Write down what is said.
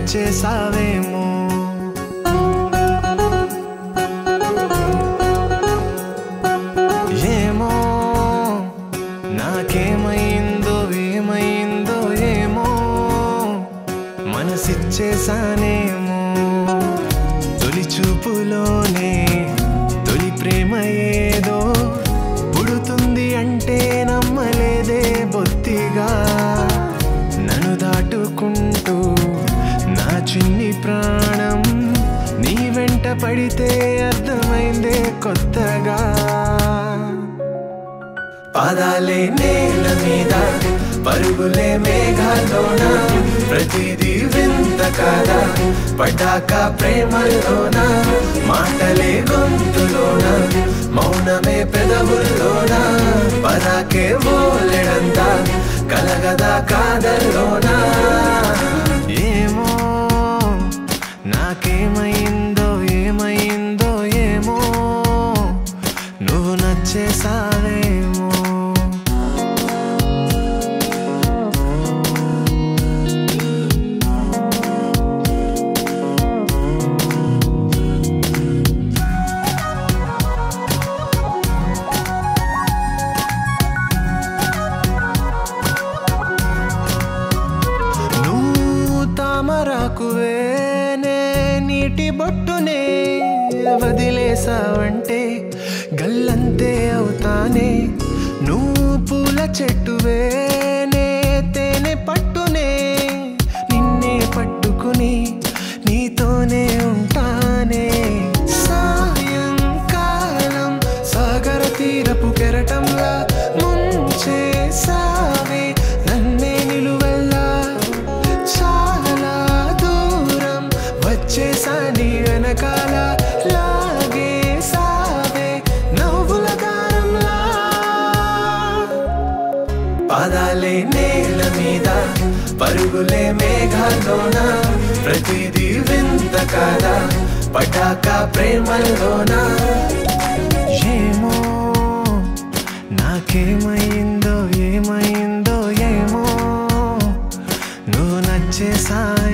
నచ్చేసావేమో ఏమో నాకేమైందో ఏమైందో ఏమో మనసిచ్చేసానేమో తొలి చూపులోనే తొలి ప్రేమ ఏదో పుడుతుంది అంటే నమ్మలేదే బొత్తిగా నన్ను దాటుకుంటూ నా చిన్ని ప్రాణం నీ వెంట పడితే అర్థమైందే కొత్తగా పాదాలే నేల మీద పరుగులే మేఘాల్లోన ప్రతిదీ వింత కాదా పడ్డాక ప్రేమల్లోన మాటలే గొంతులోన మౌనమే పెదవుల్లోన పదాకే బోలెడంత కలగదా కాదల్లోన ఏమో నాకేమైందో ఏమైందో ఏమో నువ్వు నచ్చేసావేమో నువ్వు తామరాకువే నే నీటి బొట్టునే వదిలేసావంటే గల్లంతే అవుతానే నువ్వు పూల చెట్టువే నే తేనె పట్టునే నిన్నే పట్టుకుని నీతోనే ఉంటానే సాయంకాలం సాగర తీరపు కెరటంలా ముంచేసావే నన్నే నిలువెల్లా చాలా దూరం వచ్చేసాని వెనకాల లాగేసావే నవ్వుల దారంలా పాదాలే నేల మీద పరుగులే మేఘాల్లోన ప్రతిదీ వింత కాదా పటాక ప్రేమల్లోన ఏమో నాకేమైందో ఏమైందో ఏమో నువ్వు నచ్చేసావే